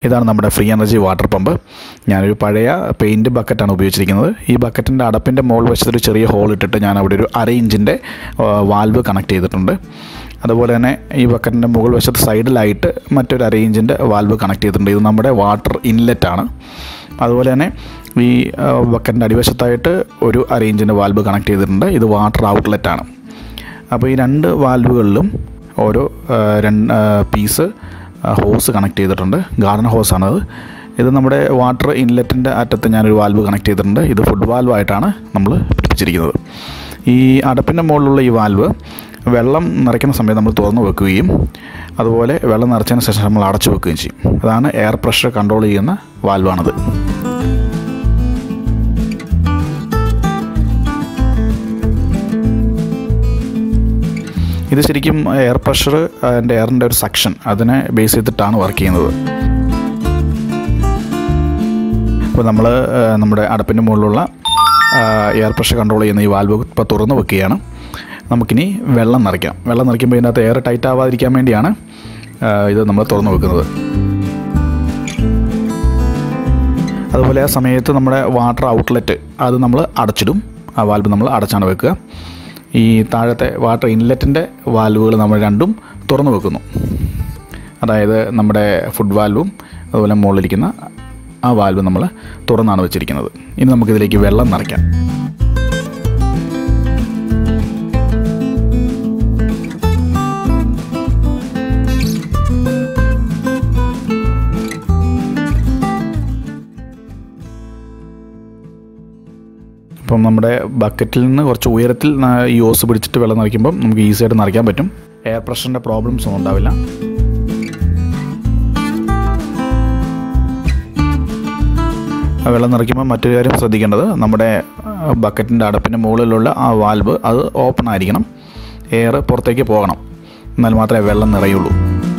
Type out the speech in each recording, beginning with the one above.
ഇതാണ് നമ്മുടെ free energy water pump ഞാനൊരു പഴയ പെയിൻറ്റ് ബക്കറ്റാണ് ഉപയോഗിച്ചിരിക്കുന്നത് ഈ ബക്കറ്റിൻ്റെ അടപ്പിൻ്റെ മുകൾ വശത്തൊരു ചെറിയ ഹോൾ ഇട്ടിട്ട് ഞാൻ അവിടെ ഒരു അര ഇഞ്ചിൻ്റെ വാൽവ് കണക്ട് ചെയ്തിട്ടുണ്ട് അതുപോലെ തന്നെ ഈ ബക്കറ്റിൻ്റെ മുകൾ വശത്ത് സൈഡിലായിട്ട് മറ്റൊരു അര ഇഞ്ചിൻ്റെ വാൽവ് കണക്ട് ചെയ്തിട്ടുണ്ട് ഇത് നമ്മുടെ വാട്ടർ ഇൻലെറ്റ് ആണ് അതുപോലെ തന്നെ ഈ ബക്കറ്റിൻ്റെ അടിവശത്തായിട്ട് ഒരു അര ഇഞ്ചിൻ്റെ വാൽവ് കണക്ട് ചെയ്തിട്ടുണ്ട് ഇത് വാട്ടർ ഔട്ട്ലെറ്റ് ആണ് അപ്പോൾ ഈ രണ്ട് വാൽവുകളിലും ഓരോ ആ, രണ്ട് പീസ് ഹോസ് കണക്ട് ചെയ്തിട്ടുണ്ട് ഗാർഡൻ ഹോസാണത് ഇത് നമ്മുടെ വാട്ടർ ഇൻലെറ്റിൻ്റെ അറ്റത്ത് ഞാനൊരു വാൽവ് കണക്ട് ചെയ്തിട്ടുണ്ട് ഇത് ഫുഡ് വാൽവായിട്ടാണ് നമ്മൾ പിടിപ്പിച്ചിരിക്കുന്നത് ഈ അടപ്പിൻ്റെ മുകളിലുള്ള ഈ വാൽവ് വെള്ളം നിറയ്ക്കുന്ന സമയത്ത് നമ്മൾ തുറന്നു വെക്കുകയും അതുപോലെ വെള്ളം നിറച്ചതിന് ശേഷം നമ്മൾ അടച്ചു വെക്കുകയും ചെയ്യും അതാണ് എയർ പ്രഷർ കൺട്രോൾ ചെയ്യുന്ന വാൽവാണത് ഇത് ശരിക്കും എയർ പ്രഷർ അതിൻ്റെ എയറിൻ്റെ ഒരു സെക്ഷൻ അതിനെ ബേസ് ചെയ്തിട്ടാണ് വർക്ക് ചെയ്യുന്നത് അപ്പോൾ നമ്മൾ നമ്മുടെ അടപ്പിൻ്റെ മുകളിലുള്ള എയർ പ്രഷർ കൺട്രോൾ ചെയ്യുന്ന ഈ വാൽവ് ഇപ്പോൾ തുറന്ന് വെക്കുകയാണ് നമുക്കിനി വെള്ളം നിറയ്ക്കാം വെള്ളം നിറയ്ക്കുമ്പോൾ ഇതിനകത്ത് എയർ ടൈറ്റ് ആവാതിരിക്കാൻ വേണ്ടിയാണ് ആ, ഇത് നമ്മൾ തുറന്ന് വെക്കുന്നത് അതുപോലെ ആ സമയത്ത് നമ്മുടെ വാട്ടർ ഔട്ട്ലെറ്റ് അത് നമ്മൾ അടച്ചിടും ആ വാൽവ് നമ്മൾ അടച്ചാണ് വെക്കുക ഈ താഴത്തെ വാട്ടർ ഇൻലെറ്റിൻ്റെ വാൽവുകൾ നമ്മൾ രണ്ടും തുറന്നു വെക്കുന്നു അതായത് നമ്മുടെ ഫുഡ് വാൽവും അതുപോലെ മുകളിലിരിക്കുന്ന ആ വാൽവ് നമ്മൾ തുറന്നാണ് വെച്ചിരിക്കുന്നത് ഇനി നമുക്കിതിലേക്ക് വെള്ളം നിറയ്ക്കാം ഇപ്പം നമ്മുടെ ബക്കറ്റിൽ നിന്ന് കുറച്ച് ഉയരത്തിൽ ന- ഈ ഓസ് പിടിച്ചിട്ട് വെള്ളം നിറയ്ക്കുമ്പം നമുക്ക് ഈസി ആയിട്ട് നിറയ്ക്കാൻ പറ്റും എയർ പ്രഷറിൻ്റെ പ്രോബ്ലംസ് ഒന്നും ഉണ്ടാവില്ല ആ വെള്ളം നിറയ്ക്കുമ്പോൾ മറ്റൊരു കാര്യം ശ്രദ്ധിക്കേണ്ടത് നമ്മുടെ ബക്കറ്റിൻ്റെ അടപ്പിൻ്റെ മുകളിലുള്ള ആ വാൽവ് അത് ഓപ്പൺ ആയിരിക്കണം എയർ പുറത്തേക്ക് പോകണം എന്നാൽ മാത്രമേ വെള്ളം നിറയുള്ളൂ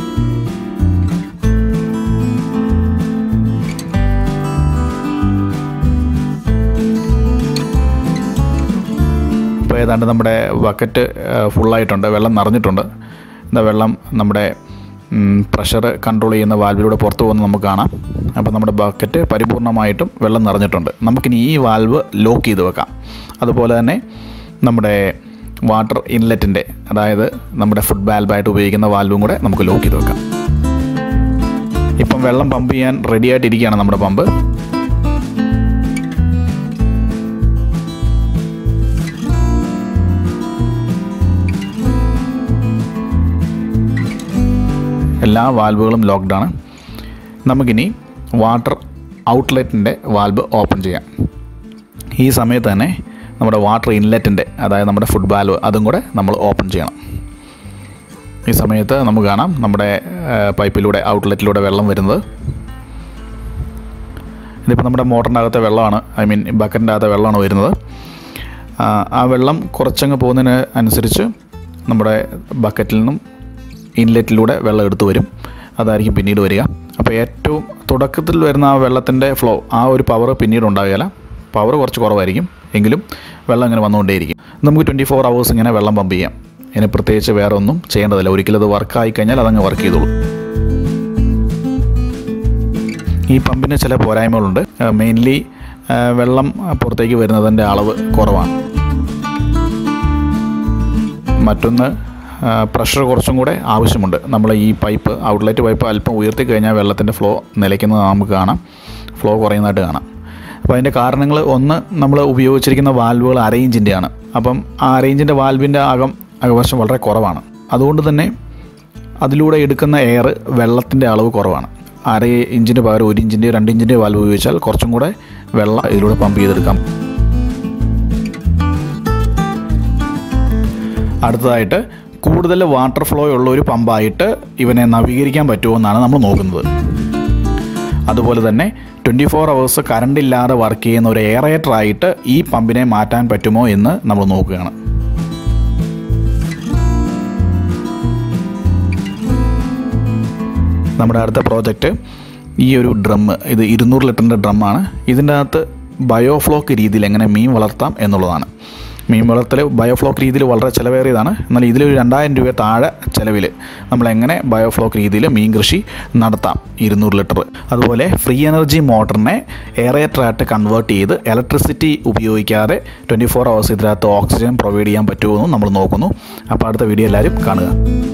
ഇപ്പോൾ ഏതാണ്ട് നമ്മുടെ ബക്കറ്റ് ഫുള്ളായിട്ടുണ്ട് വെള്ളം നിറഞ്ഞിട്ടുണ്ട് എന്താ വെള്ളം നമ്മുടെ പ്രഷർ കൺട്രോൾ ചെയ്യുന്ന വാൽവിലൂടെ പുറത്തു പോകുന്നത് നമുക്ക് കാണാം അപ്പോൾ നമ്മുടെ ബക്കറ്റ് പരിപൂർണമായിട്ടും വെള്ളം നിറഞ്ഞിട്ടുണ്ട് നമുക്കിനി ഈ വാൽവ് ലോക്ക് ചെയ്ത് വെക്കാം അതുപോലെ തന്നെ നമ്മുടെ വാട്ടർ ഇൻലെറ്റിൻ്റെ അതായത് നമ്മുടെ ഫുഡ് വാൽവായിട്ട് ഉപയോഗിക്കുന്ന വാൽവും കൂടെ നമുക്ക് ലോക്ക് ചെയ്ത് വെക്കാം ഇപ്പം വെള്ളം പമ്പ് ചെയ്യാൻ റെഡി ആയിട്ടിരിക്കുകയാണ് നമ്മുടെ പമ്പ് എല്ലാ വാൽവുകളും ലോക്ക്ഡാണ് നമുക്കിനി വാട്ടർ ഔട്ട്ലെറ്റിൻ്റെ വാൽവ് ഓപ്പൺ ചെയ്യാം ഈ സമയത്ത് തന്നെ നമ്മുടെ വാട്ടർ ഇൻലെറ്റിൻ്റെ അതായത് നമ്മുടെ ഫുഡ് വാൽവ് അതും കൂടെ നമ്മൾ ഓപ്പൺ ചെയ്യണം ഈ സമയത്ത് നമുക്ക് കാണാം നമ്മുടെ ആ, പൈപ്പിലൂടെ ഔട്ട്ലെറ്റിലൂടെ വെള്ളം വരുന്നത് ഇതിപ്പോൾ നമ്മുടെ മോട്ടറിൻ്റെ അകത്തെ വെള്ളമാണ് ഐ മീൻ ബക്കറ്റിൻ്റെ അകത്തെ വെള്ളമാണ് വരുന്നത് ആ, ആ വെള്ളം കുറച്ചങ്ങ് പോകുന്നതിന് അനുസരിച്ച് നമ്മുടെ ബക്കറ്റിൽ നിന്നും ഇൻലെറ്റിലൂടെ വെള്ളം എടുത്തു വരും അതായിരിക്കും പിന്നീട് വരിക അപ്പോൾ ഏറ്റവും തുടക്കത്തിൽ വരുന്ന ആ വെള്ളത്തിൻ്റെ ഫ്ലോ ആ ഒരു പവർ പിന്നീട് ഉണ്ടാകുകയില്ല പവർ കുറച്ച് കുറവായിരിക്കും എങ്കിലും വെള്ളം ഇങ്ങനെ വന്നുകൊണ്ടേയിരിക്കും നമുക്ക് ട്വൻറ്റി ഫോർ അവേഴ്സ് ഇങ്ങനെ വെള്ളം പമ്പ് ചെയ്യാം ഇതിന് പ്രത്യേകിച്ച് വേറെ ഒന്നും ചെയ്യേണ്ടതില്ല ഒരിക്കലും അത് വർക്കായി കഴിഞ്ഞാൽ അതങ്ങ് വർക്ക് ചെയ്തോളൂ ഈ പമ്പിന് ചില പോരായ്മകളുണ്ട് മെയിൻലി വെള്ളം പുറത്തേക്ക് വരുന്നതിൻ്റെ അളവ് കുറവാണ് മറ്റൊന്ന് പ്രഷർ കുറച്ചും കൂടെ ആവശ്യമുണ്ട് നമ്മൾ ഈ പൈപ്പ് ഔട്ട്ലെറ്റ് പൈപ്പ് അല്പം ഉയർത്തി കഴിഞ്ഞാൽ വെള്ളത്തിൻ്റെ ഫ്ലോ നിലയ്ക്കുന്നത് നമുക്ക് കാണാം ഫ്ലോ കുറയുന്നതായിട്ട് കാണാം അപ്പോൾ അതിൻ്റെ കാരണങ്ങൾ ഒന്ന് നമ്മൾ ഉപയോഗിച്ചിരിക്കുന്ന വാൽവുകൾ അരയിഞ്ചിൻ്റെയാണ് അപ്പം ആ അരയിഞ്ചിൻ്റെ വാൽവിൻ്റെ അകം അകവശം വളരെ കുറവാണ് അതുകൊണ്ട് തന്നെ അതിലൂടെ എടുക്കുന്ന എയർ വെള്ളത്തിൻ്റെ അളവ് കുറവാണ് അര ഇഞ്ചിന് പകരം ഒരു ഇഞ്ചിൻ്റെയോ രണ്ട് ഇഞ്ചിൻ്റെയോ വാൽവ് ഉപയോഗിച്ചാൽ കുറച്ചും കൂടെ വെള്ളം ഇതിലൂടെ പമ്പ് ചെയ്തെടുക്കാം അടുത്തതായിട്ട് കൂടുതൽ വാട്ടർ ഫ്ലോ ഉള്ള ഒരു പമ്പായിട്ട് ഇവനെ നവീകരിക്കാൻ പറ്റുമോ എന്നാണ് നമ്മൾ നോക്കുന്നത് അതുപോലെ തന്നെ ട്വൻറ്റി ഫോർ അവേഴ്സ് കറണ്ട് ഇല്ലാതെ വർക്ക് ചെയ്യുന്ന ഒരു എയറേറ്റർ ആയിട്ട് ഈ പമ്പിനെ മാറ്റാൻ പറ്റുമോ എന്ന് നമ്മൾ നോക്കുകയാണ് നമ്മുടെ അടുത്ത പ്രോജക്റ്റ് ഈ ഒരു ഡ്രം ഇത് ഇരുന്നൂറ് ലിറ്ററിൻ്റെ ഡ്രമ്മാണ് ഇതിൻ്റെ അകത്ത് ബയോഫ്ലോക്ക് രീതിയിൽ എങ്ങനെ മീൻ വളർത്താം എന്നുള്ളതാണ് മീൻ വളർത്തൽ ബയോഫ്ലോക്ക് രീതിയിൽ വളരെ ചിലവേറിയതാണ് എന്നാൽ ഇതിലൊരു രണ്ടായിരം രൂപ താഴെ ചിലവിൽ നമ്മളെങ്ങനെ ബയോഫ്ലോക്ക് രീതിയിൽ മീൻ കൃഷി നടത്താം ഇരുന്നൂറ് ലിറ്റർ അതുപോലെ ഫ്രീ എനർജി മോട്ടറിനെ എയറേറ്ററായിട്ട് കൺവേർട്ട് ചെയ്ത് ഇലക്ട്രിസിറ്റി ഉപയോഗിക്കാതെ ട്വൻറ്റി ഫോർ അവേഴ്സ് ഇതിനകത്ത് ഓക്സിജൻ പ്രൊവൈഡ് ചെയ്യാൻ പറ്റുമെന്നും നമ്മൾ നോക്കുന്നു അപ്പോൾ അടുത്ത വീഡിയോ എല്ലാവരും കാണുക